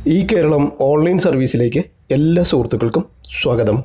ഈ കേരളം ഓൺലൈൻ സർവീസിലേക്ക് എല്ലാ സുഹൃത്തുക്കൾക്കും സ്വാഗതം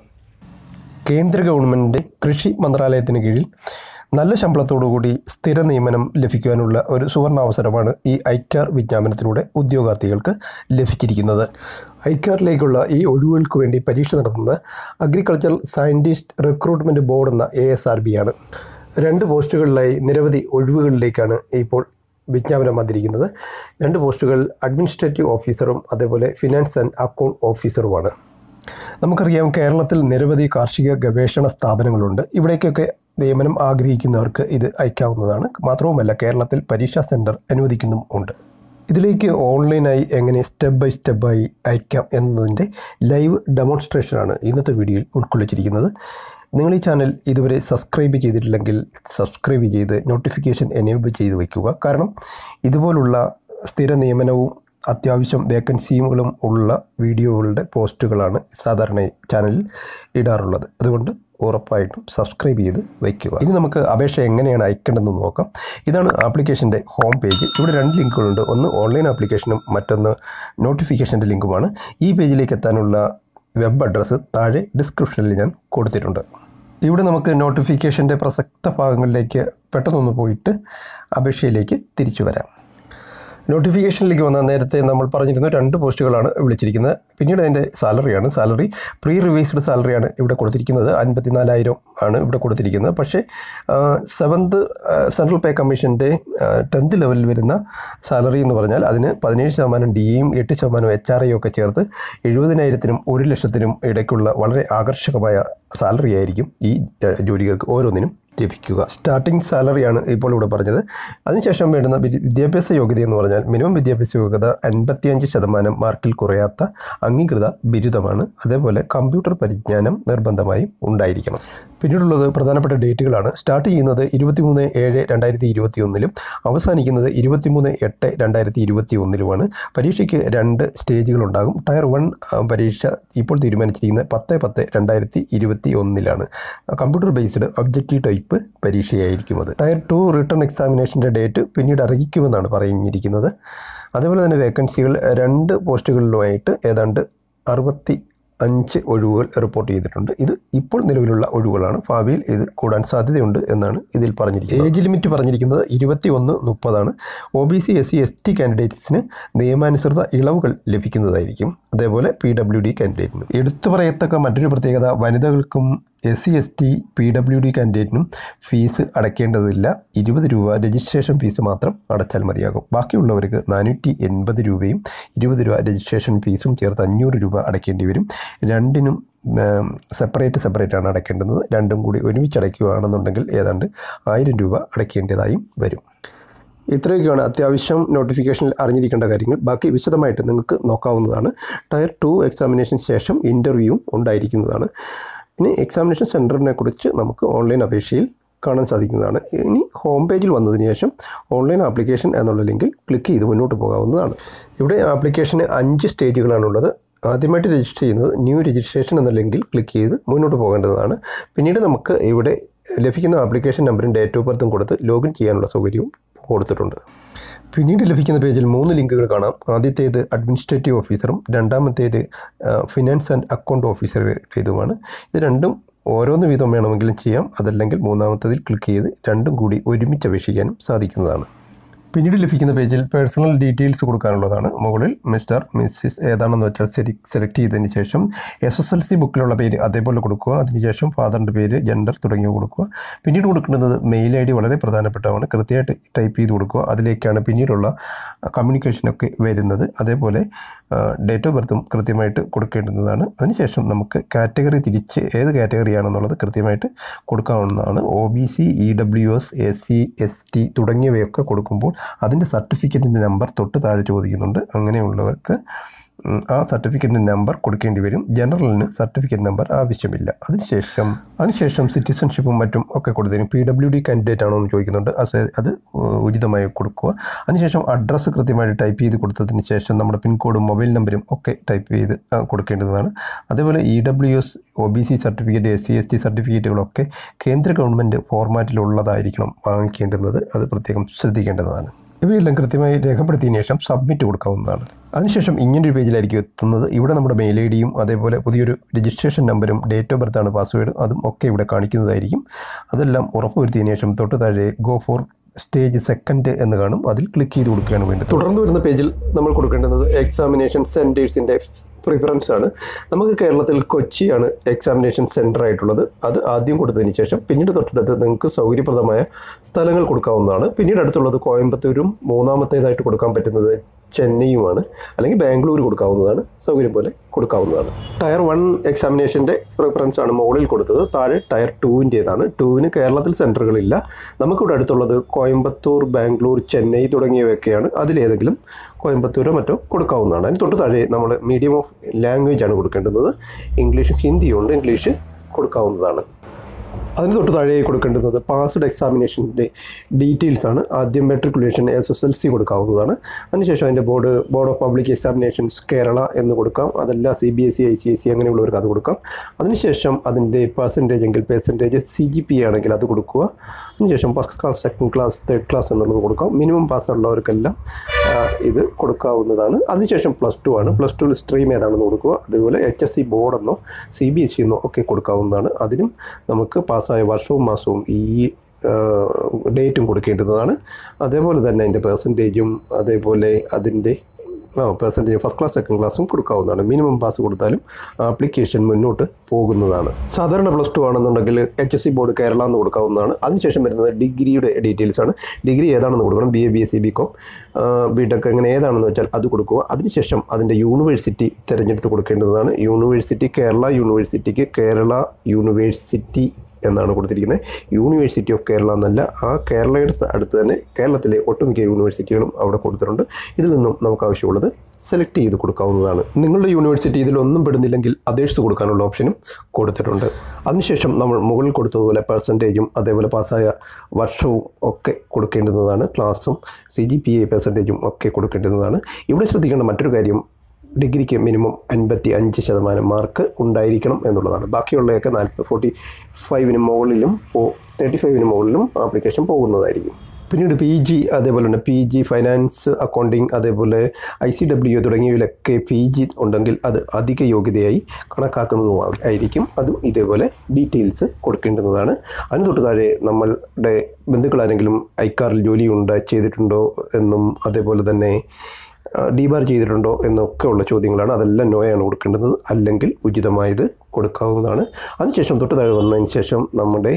കേന്ദ്ര ഗവൺമെൻറ് കൃഷി മന്ത്രാലയത്തിന് കീഴിൽ നല്ല ശമ്പളത്തോടുകൂടി സ്ഥിര നിയമനം ലഭിക്കുവാനുള്ള ഒരു സുവർണാവസരമാണ് ഈ ഐക്കാർ വിജ്ഞാപനത്തിലൂടെ ഉദ്യോഗാർത്ഥികൾക്ക് ലഭിച്ചിരിക്കുന്നത് ഐക്കാറിലേക്കുള്ള ഈ ഒഴിവുകൾക്ക് വേണ്ടി പരീക്ഷ നടത്തുന്നത് അഗ്രികൾച്ചറൽ സയൻറ്റിസ്റ്റ് റിക്രൂട്ട്മെൻറ്റ് ബോർഡ് എന്ന എ എസ് ആർ ബി ആണ് രണ്ട് പോസ്റ്റുകളിലായി നിരവധി ഒഴിവുകളിലേക്കാണ് ഇപ്പോൾ വിജ്ഞാപനം വന്നിരിക്കുന്നത് രണ്ട് പോസ്റ്റുകൾ അഡ്മിനിസ്ട്രേറ്റീവ് ഓഫീസറും അതേപോലെ ഫിനാൻസ് ആൻഡ് അക്കൗണ്ട് ഓഫീസറുമാണ് നമുക്കറിയാം കേരളത്തിൽ നിരവധി കാർഷിക ഗവേഷണ സ്ഥാപനങ്ങളുണ്ട് ഇവിടേക്കൊക്കെ നിയമനം ആഗ്രഹിക്കുന്നവർക്ക് ഇത് അയക്കാവുന്നതാണ് മാത്രവുമല്ല കേരളത്തിൽ പരീക്ഷാ സെൻറ്റർ അനുവദിക്കുന്നും ഉണ്ട് ഇതിലേക്ക് ഓൺലൈനായി എങ്ങനെ സ്റ്റെപ്പ് ബൈ സ്റ്റെപ്പായി അയക്കാം എന്നതിൻ്റെ ലൈവ് ഡെമോൺസ്ട്രേഷനാണ് ഇന്നത്തെ വീഡിയോയിൽ ഉൾക്കൊള്ളിച്ചിരിക്കുന്നത് നിങ്ങൾ ഈ ചാനൽ ഇതുവരെ സബ്സ്ക്രൈബ് ചെയ്തിട്ടില്ലെങ്കിൽ സബ്സ്ക്രൈബ് ചെയ്ത് നോട്ടിഫിക്കേഷൻ എനേബിൾ ചെയ്ത് വയ്ക്കുക കാരണം ഇതുപോലുള്ള സ്ഥിര നിയമനവും അത്യാവശ്യം വേക്കൻസികളും ഉള്ള വീഡിയോകളുടെ പോസ്റ്റുകളാണ് സാധാരണ ചാനലിൽ ഇടാറുള്ളത് അതുകൊണ്ട് ഉറപ്പായിട്ടും സബ്സ്ക്രൈബ് ചെയ്ത് വയ്ക്കുക ഇനി നമുക്ക് അപേക്ഷ എങ്ങനെയാണ് അയക്കേണ്ടതെന്ന് നോക്കാം ഇതാണ് ആപ്ലിക്കേഷൻ്റെ ഹോം പേജ് ഇവിടെ രണ്ട് ലിങ്കുകളുണ്ട് ഒന്ന് ഓൺലൈൻ ആപ്ലിക്കേഷനും മറ്റൊന്ന് നോട്ടിഫിക്കേഷൻ്റെ ലിങ്കുമാണ് ഈ പേജിലേക്ക് എത്താനുള്ള വെബ് അഡ്രസ്സ് താഴെ ഡിസ്ക്രിപ്ഷനിൽ ഞാൻ കൊടുത്തിട്ടുണ്ട് ഇവിടെ നമുക്ക് നോട്ടിഫിക്കേഷൻ്റെ പ്രസക്ത ഭാഗങ്ങളിലേക്ക് പെട്ടെന്നൊന്ന് പോയിട്ട് അപേക്ഷയിലേക്ക് തിരിച്ചു വരാം നോട്ടിഫിക്കേഷനിലേക്ക് വന്ന നേരത്തെ നമ്മൾ പറഞ്ഞിരുന്നു രണ്ട് പോസ്റ്റുകളാണ് വിളിച്ചിരിക്കുന്നത് പിന്നീട് അതിൻ്റെ സാലറിയാണ് സാലറി പ്രീ റിവൈസ്ഡ് സാലറിയാണ് ഇവിടെ കൊടുത്തിരിക്കുന്നത് അൻപത്തിനാലായിരം ആണ് ഇവിടെ കൊടുത്തിരിക്കുന്നത് പക്ഷേ സെവൻത്ത് സെൻട്രൽ പേ കമ്മീഷൻ്റെ ടെൻത്ത് ലെവലിൽ വരുന്ന സാലറി എന്ന് പറഞ്ഞാൽ അതിന് പതിനേഴ് ശതമാനം ഡിയും എട്ട് ശതമാനം എച്ച് ആർ ഐ ഒക്കെ ചേർത്ത് എഴുപതിനായിരത്തിനും ഒരു ലക്ഷത്തിനും ഇടയ്ക്കുള്ള വളരെ ആകർഷകമായ സാലറി ആയിരിക്കും ഈ ഏഹ്, ജോലികൾക്ക് ഓരോന്നിനും ലഭിക്കുക സ്റ്റാർട്ടിംഗ് സാലറിയാണ് ഇപ്പോൾ ഇവിടെ പറഞ്ഞത് അതിനുശേഷം വേണ്ടുന്ന വി- വിദ്യാഭ്യാസ യോഗ്യത എന്ന് പറഞ്ഞാൽ മിനിമം വിദ്യാഭ്യാസ യോഗ്യത അൻപത്തിയഞ്ച് ശതമാനം മാർക്കിൽ കുറയാത്ത അംഗീകൃത ബിരുദമാണ് അതേപോലെ കമ്പ്യൂട്ടർ പരിജ്ഞാനം നിർബന്ധമായും ഉണ്ടായിരിക്കണം പിന്നീടുള്ളത് പ്രധാനപ്പെട്ട ഡേറ്റുകളാണ് സ്റ്റാർട്ട് ചെയ്യുന്നത് ഇരുപത്തിമൂന്ന് ഏഴ് രണ്ടായിരത്തി ഇരുപത്തി ഒന്നിലും അവസാനിക്കുന്നത് ഇരുപത്തിമൂന്ന് എട്ട് രണ്ടായിരത്തി ഇരുപത്തി ഒന്നിലുമാണ് പരീക്ഷയ്ക്ക് രണ്ട് സ്റ്റേജുകളുണ്ടാകും ടയർ വൺ ആ, പരീക്ഷ ഇപ്പോൾ തീരുമാനിച്ചിരിക്കുന്നത് പത്ത് പത്ത് രണ്ടായിരത്തി ഇരുപത്തി ഒന്നിലാണ് കമ്പ്യൂട്ടർ ബേസ്ഡ് ഒബ്ജക്റ്റീവ് ടൈപ്പ് പരീക്ഷയായിരിക്കും അത് ടയർ ടു റിട്ടേൺ എക്സാമിനേഷൻ്റെ ഡേറ്റ് പിന്നീട് അറിയിക്കുമെന്നാണ് പറഞ്ഞിരിക്കുന്നത് അതേപോലെ തന്നെ വേക്കൻസികൾ രണ്ട് പോസ്റ്റുകളിലുമായിട്ട് ഏതാണ്ട് അറുപത്തി അഞ്ച് ഒഴിവുകൾ റിപ്പോർട്ട് ചെയ്തിട്ടുണ്ട് ഇത് ഇപ്പോൾ നിലവിലുള്ള ഒഴിവുകളാണ് ഭാവിയിൽ ഇത് കൂടാൻ സാധ്യതയുണ്ട് എന്നാണ് ഇതിൽ പറഞ്ഞിരിക്കുന്നത് ഏജ് ലിമിറ്റ് പറഞ്ഞിരിക്കുന്നത് ഇരുപത്തി ഒന്ന് മുപ്പതാണ് O B C S C S T കാൻഡിഡേറ്റ്സിന് നിയമാനുസൃത ഇളവുകൾ ലഭിക്കുന്നതായിരിക്കും അതേപോലെ പി ഡബ്ല്യു ഡി കാൻഡിഡേറ്റിനും എടുത്തു പറയത്തക്ക മറ്റൊരു പ്രത്യേകത വനിതകൾക്കും S C S T P W D കാൻഡിഡേറ്റിനും ഫീസ് അടയ്ക്കേണ്ടതില്ല ഇരുപത് രൂപ രജിസ്ട്രേഷൻ ഫീസ് മാത്രം അടച്ചാൽ മതിയാകും ബാക്കിയുള്ളവർക്ക് നാനൂറ്റി എൺപത് രൂപയും ഇരുപത് രൂപ രജിസ്ട്രേഷൻ ഫീസും ചേർത്ത് അഞ്ഞൂറ് രൂപ അടയ്ക്കേണ്ടി വരും രണ്ടിനും സെപ്പറേറ്റ് സെപ്പറേറ്റ് ആണ് അടയ്ക്കേണ്ടത് രണ്ടും കൂടി ഒരുമിച്ച് അടയ്ക്കുകയാണെന്നുണ്ടെങ്കിൽ ഏതാണ്ട് ആയിരം രൂപ അടയ്ക്കേണ്ടതായും വരും ഇത്രയൊക്കെയാണ് അത്യാവശ്യം നോട്ടിഫിക്കേഷനിൽ അറിഞ്ഞിരിക്കേണ്ട കാര്യങ്ങൾ ബാക്കി വിശദമായിട്ട് നിങ്ങൾക്ക് നോക്കാവുന്നതാണ് ടയർ ടു എക്സാമിനേഷന് ശേഷം ഇൻ്റർവ്യൂവും ഉണ്ടായിരിക്കുന്നതാണ് ഇനി എക്സാമിനേഷൻ സെൻറ്ററിനെ കുറിച്ച് നമുക്ക് ഓൺലൈൻ അപേക്ഷയിൽ കാണാൻ സാധിക്കുന്നതാണ് ഇനി ഹോം പേജിൽ വന്നതിന് ശേഷം ഓൺലൈൻ ആപ്ലിക്കേഷൻ എന്നുള്ള ലിങ്കിൽ ക്ലിക്ക് ചെയ്ത് മുന്നോട്ട് പോകാവുന്നതാണ് ഇവിടെ ആപ്ലിക്കേഷന് അഞ്ച് സ്റ്റേജുകളാണുള്ളത് ആദ്യമായിട്ട് രജിസ്റ്റർ ചെയ്യുന്നത് ന്യൂ രജിസ്ട്രേഷൻ എന്ന ലിങ്കിൽ ക്ലിക്ക് ചെയ്ത് മുന്നോട്ട് പോകേണ്ടതാണ് പിന്നീട് നമുക്ക് ഇവിടെ ലഭിക്കുന്ന ആപ്ലിക്കേഷൻ നമ്പറും ഡേറ്റ് ഓഫ് ബർത്തും കൊടുത്ത് ലോഗിൻ ചെയ്യാനുള്ള സൗകര്യവും കൊടുത്തിട്ടുണ്ട് പിന്നീട് ലഭിക്കുന്ന പേജിൽ മൂന്ന് ലിങ്കുകൾ കാണാം ആദ്യത്തേത് അഡ്മിനിസ്ട്രേറ്റീവ് ഓഫീസറും രണ്ടാമത്തേത് ആ, ഫിനാൻസ് ആൻഡ് അക്കൗണ്ട് ഓഫീസറുടേതുമാണ് ഇത് രണ്ടും ഓരോന്ന് വീതം വേണമെങ്കിലും ചെയ്യാം അതല്ലെങ്കിൽ മൂന്നാമത്തതിൽ ക്ലിക്ക് ചെയ്ത് രണ്ടും കൂടി ഒരുമിച്ച് അപേക്ഷിക്കാനും സാധിക്കുന്നതാണ് പിന്നീട് ലഭിക്കുന്ന പേജിൽ പേഴ്സണൽ ഡീറ്റെയിൽസ് കൊടുക്കാനുള്ളതാണ് മുകളിൽ മിസ്റ്റർ മിസ്സിസ് ഏതാണെന്ന് വെച്ചാൽ ശരി സെലക്ട് ചെയ്തതിന് ശേഷം എസ് എസ് എൽ സി ബുക്കിലുള്ള പേര് അതേപോലെ കൊടുക്കുക അതിനുശേഷം ഫാദറിൻ്റെ പേര് ജെൻഡർ തുടങ്ങിയവ കൊടുക്കുക പിന്നീട് കൊടുക്കുന്നത് മെയിൽ ഐ ഡി വളരെ പ്രധാനപ്പെട്ടതാണ് കൃത്യമായിട്ട് ടൈപ്പ് ചെയ്ത് കൊടുക്കുക അതിലേക്കാണ് പിന്നീടുള്ള കമ്മ്യൂണിക്കേഷനൊക്കെ വരുന്നത് അതേപോലെ ഡേറ്റ് ഓഫ് ബർത്തും കൃത്യമായിട്ട് കൊടുക്കേണ്ടുന്നതാണ് അതിനുശേഷം നമുക്ക് കാറ്റഗറി തിരിച്ച് ഏത് കാറ്റഗറിയാണെന്നുള്ളത് കൃത്യമായിട്ട് കൊടുക്കാവുന്നതാണ് O B C E W S S C S T തുടങ്ങിയവയൊക്കെ കൊടുക്കുമ്പോൾ അതിൻ്റെ സർട്ടിഫിക്കറ്റിൻ്റെ നമ്പർ തൊട്ട് താഴെ ചോദിക്കുന്നുണ്ട് അങ്ങനെയുള്ളവർക്ക് ഉം, ആ സർട്ടിഫിക്കറ്റിൻ്റെ നമ്പർ കൊടുക്കേണ്ടി വരും ജനറലിന് സർട്ടിഫിക്കറ്റ് നമ്പർ ആവശ്യമില്ല അതിനുശേഷം അതിനുശേഷം സിറ്റിസൺഷിപ്പും മറ്റും ഒക്കെ കൊടുത്തതിന് പി ഡബ്ല്യു ഡി കാൻഡിഡേറ്റ് ആണോ എന്ന് ചോദിക്കുന്നുണ്ട് അത് അത് ഉചിതമായി കൊടുക്കുക അതിനുശേഷം അഡ്രസ്സ് കൃത്യമായിട്ട് ടൈപ്പ് ചെയ്ത് കൊടുത്തതിന് ശേഷം നമ്മുടെ പിൻകോഡും മൊബൈൽ നമ്പരും ഒക്കെ ടൈപ്പ് ചെയ്ത് ആ, കൊടുക്കേണ്ടതാണ് അതേപോലെ E W S O B C certificate S C S T സർട്ടിഫിക്കറ്റുകളൊക്കെ കേന്ദ്ര ഗവൺമെൻറ് ഫോർമാറ്റിലുള്ളതായിരിക്കണം വാങ്ങിക്കേണ്ടുന്നത് അത് പ്രത്യേകം ശ്രദ്ധിക്കേണ്ടതാണ് ഇവയെല്ലാം കൃത്യമായി രേഖപ്പെടുത്തിയതിനു ശേഷം സബ്മിറ്റ് കൊടുക്കാവുന്നതാണ് അതിനുശേഷം ഇങ്ങനൊരു പേജിലായിരിക്കും എത്തുന്നത് ഇവിടെ നമ്മുടെ മെയിൽ ഐ ഡിയും അതേപോലെ പുതിയൊരു രജിസ്ട്രേഷൻ നമ്പറും ഡേറ്റ് ഓഫ് ബർത്താണ് പാസ്വേഡ് അതും ഒക്കെ ഇവിടെ കാണിക്കുന്നതായിരിക്കും അതെല്ലാം ഉറപ്പുവരുത്തിയതിനു ശേഷം തൊട്ട് താഴെ ഗോ ഫോർ സ്റ്റേജ് സെക്കൻഡ് എന്ന് കാണും അതിൽ ക്ലിക്ക് ചെയ്ത് കൊടുക്കുകയാണ് വേണ്ടത് തുടർന്ന് വരുന്ന പേജിൽ നമ്മൾ കൊടുക്കേണ്ടുന്നത് എക്സാമിനേഷൻ സെൻറ്റേഴ്സിൻ്റെ പ്രിഫറൻസ് ആണ് നമുക്ക് കേരളത്തിൽ കൊച്ചിയാണ് എക്സാമിനേഷൻ സെൻറ്റർ ആയിട്ടുള്ളത് അത് ആദ്യം കൊടുത്തതിന് ശേഷം പിന്നീട് തൊട്ടടുത്ത് നിങ്ങൾക്ക് സൗകര്യപ്രദമായ സ്ഥലങ്ങൾ കൊടുക്കാവുന്നതാണ് പിന്നീട് അടുത്തുള്ളത് കോയമ്പത്തൂരും മൂന്നാമത്തേതായിട്ട് കൊടുക്കാൻ പറ്റുന്നത് ചെന്നൈയുമാണ് അല്ലെങ്കിൽ ബാംഗ്ലൂർ കൊടുക്കാവുന്നതാണ് സൗകര്യം പോലെ കൊടുക്കാവുന്നതാണ് ടയർ വൺ എക്സാമിനേഷൻ്റെ പ്രിഫറൻസ് ആണ് മുകളിൽ കൊടുത്തത് താഴെ ടയർ ടുവിൻ്റേതാണ് ടുവിന് കേരളത്തിൽ സെൻറ്ററുകളില്ല നമുക്കിവിടെ അടുത്തുള്ളത് കോയമ്പത്തൂർ ബാംഗ്ലൂർ ചെന്നൈ തുടങ്ങിയവയൊക്കെയാണ് അതിലേതെങ്കിലും കോയമ്പത്തൂരോ മറ്റോ കൊടുക്കാവുന്നതാണ് അതിന് തൊട്ട് താഴെ നമ്മൾ മീഡിയം ഓഫ് ലാംഗ്വേജ് ആണ് കൊടുക്കേണ്ടുന്നത് ഇംഗ്ലീഷും ഹിന്ദിയുണ്ട് ഇംഗ്ലീഷ് കൊടുക്കാവുന്നതാണ് അതിന് തൊട്ട് താഴെ കൊടുക്കേണ്ടുന്നത് പാസ്ഡ് എക്സാമിനേഷൻ്റെ ഡീറ്റെയിൽസ് ആണ് ആദ്യം matriculation S S L C കൊടുക്കാവുന്നതാണ് അതിനുശേഷം അതിൻ്റെ board board of public examinations Kerala എന്ന് കൊടുക്കാം അതല്ല C B S C I C S C അങ്ങനെയുള്ളവർക്ക് അത് കൊടുക്കാം അതിനുശേഷം അതിൻ്റെ പെർസെൻറ്റേജ് എങ്കിൽ പെർസെൻറ്റേജ് സി ജി പി ആണെങ്കിൽ അത് കൊടുക്കുക അതിനുശേഷം first class second class third class എന്നുള്ളത് കൊടുക്കാം മിനിമം പാസ് ഉള്ളവർക്കെല്ലാം ആ, ഇത് കൊടുക്കാവുന്നതാണ് അതിനുശേഷം പ്ലസ് ടു ആണ് പ്ലസ് ടുവിൽ സ്ട്രീം ഏതാണെന്ന് കൊടുക്കുക അതുപോലെ എച്ച് എസ് സി ബോർഡെന്നോ സി ബി എസ് സി എന്നോ ഒക്കെ കൊടുക്കാവുന്നതാണ് അതിനും നമുക്ക് പാസ്സായ വർഷവും മാസവും ഈ ഡേറ്റും കൊടുക്കേണ്ടതാണ് അതേപോലെ തന്നെ അതിൻ്റെ പെർസെൻറ്റേജും അതേപോലെ അതിൻ്റെ ആ പെർസെൻറ്റേജ് ഫസ്റ്റ് ക്ലാസ് സെക്കൻഡ് ക്ലാസ്സും കൊടുക്കാവുന്നതാണ് മിനിമം പാസ് കൊടുത്താലും ആപ്ലിക്കേഷൻ മുന്നോട്ട് പോകുന്നതാണ് സാധാരണ പ്ലസ് ടു ആണെന്നുണ്ടെങ്കിൽ H S C board Kerala എന്ന് കൊടുക്കാവുന്നതാണ് അതിനുശേഷം വരുന്നത് ഡിഗ്രിയുടെ ഡീറ്റെയിൽസ് ആണ് ഡിഗ്രി ഏതാണെന്ന് കൊടുക്കണം B A B S C B com B tech അങ്ങനെ ഏതാണെന്ന് വെച്ചാൽ അത് കൊടുക്കുക അതിനുശേഷം അതിൻ്റെ യൂണിവേഴ്സിറ്റി തിരഞ്ഞെടുത്ത് കൊടുക്കേണ്ടതാണ് യൂണിവേഴ്സിറ്റി കേരള യൂണിവേഴ്സിറ്റിക്ക് കേരള യൂണിവേഴ്സിറ്റി എന്നാണ് കൊടുത്തിരിക്കുന്നത് യൂണിവേഴ്സിറ്റി ഓഫ് കേരള എന്നല്ല ആ കേരളയുടെ സ- അടുത്ത് തന്നെ കേരളത്തിലെ ഒട്ടുമിക്ക യൂണിവേഴ്സിറ്റികളും അവിടെ കൊടുത്തിട്ടുണ്ട് ഇതിൽ നിന്നും നമുക്ക് ആവശ്യമുള്ളത് സെലക്ട് ചെയ്ത് കൊടുക്കാവുന്നതാണ് നിങ്ങളുടെ യൂണിവേഴ്സിറ്റി ഇതിലൊന്നും പെടുന്നില്ലെങ്കിൽ അപേക്ഷിച്ച് കൊടുക്കാനുള്ള ഓപ്ഷനും കൊടുത്തിട്ടുണ്ട് അതിനുശേഷം നമ്മൾ മുകളിൽ കൊടുത്തതുപോലെ പെർസെൻറ്റേജും അതേപോലെ പാസ്സായ വർഷവും ഒക്കെ കൊടുക്കേണ്ടുന്നതാണ് ക്ലാസ്സും സി ജി പി എ പെർസെൻറ്റേജും ഒക്കെ കൊടുക്കേണ്ടുന്നതാണ് ഇവിടെ ശ്രദ്ധിക്കേണ്ട മറ്റൊരു കാര്യം ഡിഗ്രിക്ക് മിനിമം അൻപത്തി അഞ്ച് ശതമാനം മാർക്ക് ഉണ്ടായിരിക്കണം എന്നുള്ളതാണ് ബാക്കിയുള്ളതൊക്കെ നാൽപ്പത് ഫോർട്ടി ഫൈവിന് മുകളിലും പോ തേർട്ടി ഫൈവിന് മുകളിലും ആപ്ലിക്കേഷൻ പോകുന്നതായിരിക്കും പിന്നീട് പി ജി അതേപോലെ തന്നെ പി ജി ഫൈനാൻസ് അക്കൗണ്ടിങ് അതേപോലെ ഐ സി ഡബ്ല്യു തുടങ്ങിയവയിലൊക്കെ പി ജി ഉണ്ടെങ്കിൽ അത് അധിക യോഗ്യതയായി കണക്കാക്കുന്നതും ആയിരിക്കും അതും ഇതേപോലെ ഡീറ്റെയിൽസ് കൊടുക്കേണ്ടുന്നതാണ് അതിന് തൊട്ട് താഴെ നമ്മളുടെ ബന്ധുക്കൾ ആരെങ്കിലും ഐക്കാറിൽ ജോലി ഉണ്ട് ചെയ്തിട്ടുണ്ടോ എന്നും അതേപോലെ തന്നെ ഡീബാർ ചെയ്തിട്ടുണ്ടോ എന്നൊക്കെ ഉള്ള ചോദ്യങ്ങളാണ് അതെല്ലാം നോയാണ് കൊടുക്കേണ്ടത് അല്ലെങ്കിൽ ഉചിതമായത് കൊടുക്കാവുന്നതാണ് അതിനുശേഷം തൊട്ട് താഴെ വന്നതിന് ശേഷം നമ്മുടെ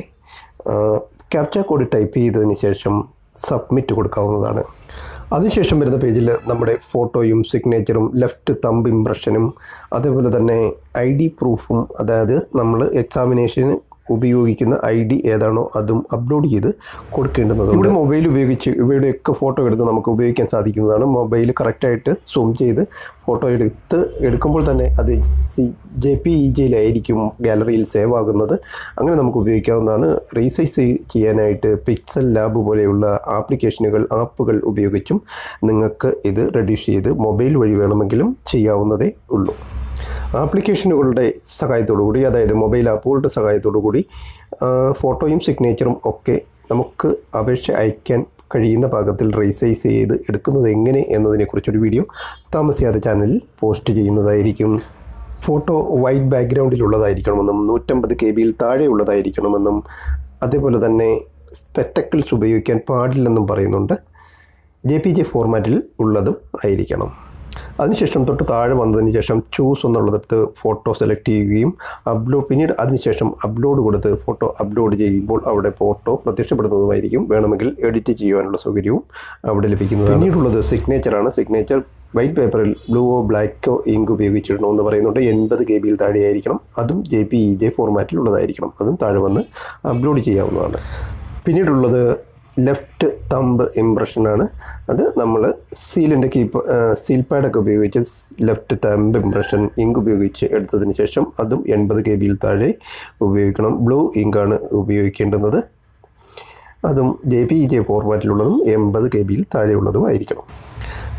ക്യാപ്ച കോഡ് ടൈപ്പ് ചെയ്തതിന് ശേഷം സബ്മിറ്റ് കൊടുക്കാവുന്നതാണ് അതിനുശേഷം വരുന്ന പേജിൽ നമ്മുടെ ഫോട്ടോയും സിഗ്നേച്ചറും ലെഫ്റ്റ് തമ്പ് ഇംപ്രഷനും അതേപോലെ തന്നെ ഐ ഡി പ്രൂഫും അതായത് നമ്മൾ എക്സാമിനേഷന് ഉപയോഗിക്കുന്ന ഐ ഡി ഏതാണോ അതും അപ്ലോഡ് ചെയ്ത് കൊടുക്കേണ്ടതുണ്ട് ഇവിടെ മൊബൈൽ ഉപയോഗിച്ച് ഇവയുടെയൊക്കെ ഫോട്ടോ എടുത്ത് നമുക്ക് ഉപയോഗിക്കാൻ സാധിക്കുന്നതാണ് മൊബൈൽ കറക്റ്റായിട്ട് സൂം ചെയ്ത് ഫോട്ടോ എടുത്ത് എടുക്കുമ്പോൾ തന്നെ അത് സി ജെ പി ഇ ജിയിലായിരിക്കും ഗാലറിയിൽ സേവ് ആകുന്നത് അങ്ങനെ നമുക്ക് ഉപയോഗിക്കാവുന്നതാണ് റീസൈസ് ചെയ്യാനായിട്ട് പിക്സൽ ലാബ് പോലെയുള്ള ആപ്ലിക്കേഷനുകൾ ആപ്പുകൾ ഉപയോഗിച്ചും നിങ്ങൾക്ക് ഇത് റെഡ്യൂസ് ചെയ്ത് മൊബൈൽ വഴി വേണമെങ്കിലും ചെയ്യാവുന്നതേ ഉള്ളൂ ആപ്ലിക്കേഷനുകളുടെ സഹായത്തോടുകൂടി അതായത് മൊബൈൽ ആപ്പുകളുടെ സഹായത്തോടുകൂടി ആ, ഫോട്ടോയും സിഗ്നേച്ചറും ഒക്കെ നമുക്ക് അപേക്ഷ അയക്കാൻ കഴിയുന്ന പാകത്തിൽ റീസൈസ് ചെയ്ത് എടുക്കുന്നത് എങ്ങനെ എന്നതിനെക്കുറിച്ചൊരു വീഡിയോ താമസിയാതെ ചാനലിൽ പോസ്റ്റ് ചെയ്യുന്നതായിരിക്കും ഫോട്ടോ വൈറ്റ് ബാക്ക്ഗ്രൗണ്ടിലുള്ളതായിരിക്കണമെന്നും നൂറ്റമ്പത് കെ ബിയിൽ താഴെയുള്ളതായിരിക്കണമെന്നും അതേപോലെ തന്നെ സ്പെറ്റക്കിൾസ് ഉപയോഗിക്കാൻ പാടില്ലെന്നും പറയുന്നുണ്ട് ജെ പി ജെ ഫോർമാറ്റിൽ ഉള്ളതും ആയിരിക്കണം അതിനുശേഷം തൊട്ട് താഴെ വന്നതിന് ശേഷം ചൂസ് എന്നുള്ളിടത്ത് ഫോട്ടോ സെലക്ട് ചെയ്യുകയും അപ്ലോഡ് പിന്നീട് അതിനുശേഷം അപ്ലോഡ് കൊടുത്ത് ഫോട്ടോ അപ്ലോഡ് ചെയ്യുമ്പോൾ അവിടെ ഫോട്ടോ പ്രത്യക്ഷപ്പെടുന്നതുമായിരിക്കും വേണമെങ്കിൽ എഡിറ്റ് ചെയ്യുവാനുള്ള സൗകര്യവും അവിടെ ലഭിക്കുന്നത് പിന്നീടുള്ളത് സിഗ്നേച്ചറാണ് സിഗ്നേച്ചർ വൈറ്റ് പേപ്പറിൽ ബ്ലൂവോ ബ്ലാക്കോ ഇങ്ക് ഉപയോഗിച്ചിടണമെന്ന് പറയുന്നുണ്ട് എൺപത് കെ ബിയിൽ താഴെയായിരിക്കണം അതും ജെ പി ഇ ജെ ഫോർമാറ്റിലുള്ളതായിരിക്കണം അതും താഴെ വന്ന് അപ്ലോഡ് ചെയ്യാവുന്നതാണ് പിന്നീടുള്ളത് ലെഫ്റ്റ് തമ്പ് ഇംപ്രഷനാണ് അത് നമ്മൾ സീലിൻ്റെ കീപ്പ് സീൽ പാഡൊക്കെ ഉപയോഗിച്ച് ലെഫ്റ്റ് തമ്പ് ഇംപ്രഷൻ ഇങ്ക് ഉപയോഗിച്ച് എടുത്തതിന് ശേഷം അതും എൺപത് കെ ബിയിൽ താഴെ ഉപയോഗിക്കണം ബ്ലൂ ഇങ്കാണ് ഉപയോഗിക്കേണ്ടുന്നത് അതും ജെ പി ഇ ജെ ഫോർമാറ്റിലുള്ളതും എൺപത് കെ ബിയിൽ താഴെയുള്ളതും ആയിരിക്കണം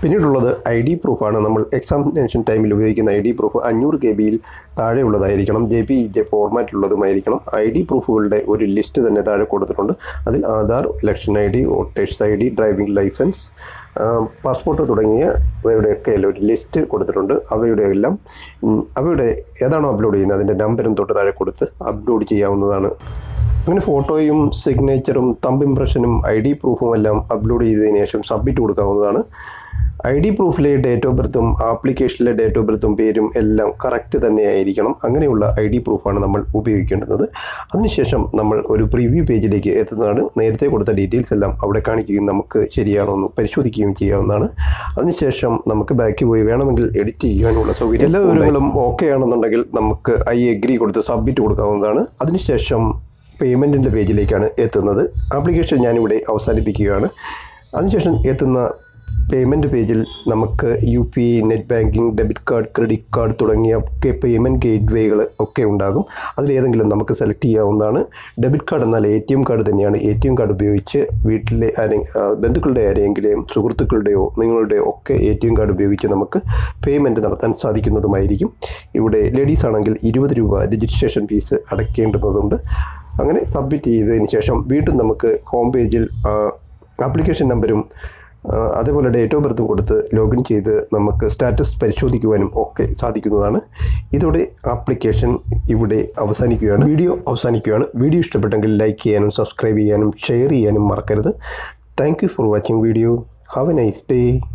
പിന്നീടുള്ളത് ഐ ഡി പ്രൂഫാണ് നമ്മൾ എക്സാമിനേഷൻ ടൈമിൽ ഉപയോഗിക്കുന്ന ഐ ഡി പ്രൂഫ് അഞ്ഞൂറ് കെ ബിയിൽ താഴെയുള്ളതായിരിക്കണം ജെ പി ജെ ഫോർമാറ്റിലുള്ളതുമായിരിക്കണം ഐ ഡി പ്രൂഫുകളുടെ ഒരു ലിസ്റ്റ് തന്നെ താഴെ കൊടുത്തിട്ടുണ്ട് അതിൽ Aadhaar election I D voters I D driving licence passport തുടങ്ങിയ അവയുടെയൊക്കെ ഒരു ലിസ്റ്റ് കൊടുത്തിട്ടുണ്ട് അവയുടെ എല്ലാം ഉം, അവയുടെ ഏതാണോ അപ്ലോഡ് ചെയ്യുന്നത് അതിൻ്റെ നമ്പരും തൊട്ട് താഴെ കൊടുത്ത് അപ്ലോഡ് ചെയ്യാവുന്നതാണ് അങ്ങനെ ഫോട്ടോയും സിഗ്നേച്ചറും തമ്പ് ഇംപ്രഷനും ഐ ഡി പ്രൂഫും എല്ലാം അപ്ലോഡ് ചെയ്തതിന് ശേഷം സബ്മിറ്റ് കൊടുക്കാവുന്നതാണ് ഐ ഡി പ്രൂഫിലെ ഡേറ്റ് ഓഫ് ബർത്തും ആപ്ലിക്കേഷനിലെ ഡേറ്റ് ഓഫ് ബർത്തും പേരും എല്ലാം കറക്റ്റ് തന്നെയായിരിക്കണം അങ്ങനെയുള്ള ഐ ഡി പ്രൂഫാണ് നമ്മൾ ഉപയോഗിക്കേണ്ടത് അതിനുശേഷം നമ്മൾ ഒരു പ്രിവ്യൂ പേജിലേക്ക് എത്തുന്നതാണ് നേരത്തെ കൊടുത്ത ഡീറ്റെയിൽസ് എല്ലാം അവിടെ കാണിക്കുകയും നമുക്ക് ശരിയാണോ എന്ന് പരിശോധിക്കുകയും ചെയ്യാവുന്നതാണ് അതിനുശേഷം നമുക്ക് ബാക്ക് പോയി വേണമെങ്കിൽ എഡിറ്റ് ചെയ്യാനുള്ള സൗകര്യം എല്ലാ വിവരങ്ങളും ഓക്കെ ആണെന്നുണ്ടെങ്കിൽ നമുക്ക് ഐ എഗ്രി കൊടുത്ത് സബ്മിറ്റ് കൊടുക്കാവുന്നതാണ് അതിനുശേഷം പേയ്മെൻറ്റിൻ്റെ പേജിലേക്കാണ് എത്തുന്നത് ആപ്ലിക്കേഷൻ ഞാനിവിടെ അവസാനിപ്പിക്കുകയാണ് അതിനുശേഷം എത്തുന്ന പേയ്മെൻറ്റ് പേജിൽ നമുക്ക് U P net banking debit card credit card തുടങ്ങിയ ഒക്കെ പേയ്മെൻറ്റ് ഗേറ്റ്വേകൾ ഒക്കെ ഉണ്ടാകും അതിലേതെങ്കിലും നമുക്ക് സെലക്ട് ചെയ്യാവുന്നതാണ് ഡെബിറ്റ് കാർഡ് എന്നാൽ എ ടി എം കാർഡ് തന്നെയാണ് എ ടി എം കാർഡ് ഉപയോഗിച്ച് വീട്ടിലെ ആരെ ആ, ബന്ധുക്കളുടെ ആരെയെങ്കിലും സുഹൃത്തുക്കളുടെയോ നിങ്ങളുടെയോ ഒക്കെ എ ടി എം കാർഡ് ഉപയോഗിച്ച് നമുക്ക് പേയ്മെൻറ്റ് നടത്താൻ സാധിക്കുന്നതുമായിരിക്കും ഇവിടെ ലേഡീസ് ആണെങ്കിൽ ഇരുപത് രൂപ രജിസ്ട്രേഷൻ ഫീസ് അടയ്ക്കേണ്ടതുണ്ട് അങ്ങനെ സബ്മിറ്റ് ചെയ്തതിന് ശേഷം വീണ്ടും നമുക്ക് ഹോം പേജിൽ ആപ്ലിക്കേഷൻ നമ്പരും ആ, അതേപോലെ ഡേറ്റ് ഓഫ് ബർത്തും കൊടുത്ത് ലോഗിൻ ചെയ്ത് നമുക്ക് സ്റ്റാറ്റസ് പരിശോധിക്കുവാനും ഒക്കെ സാധിക്കുന്നതാണ് ഇതോടെ ആപ്ലിക്കേഷൻ ഇവിടെ അവസാനിക്കുകയാണ് വീഡിയോ അവസാനിക്കുകയാണ് വീഡിയോ ഇഷ്ടപ്പെട്ടെങ്കിൽ ലൈക്ക് ചെയ്യാനും സബ്സ്ക്രൈബ് ചെയ്യാനും ഷെയർ ചെയ്യാനും മറക്കരുത് thank you for watching video have a nice day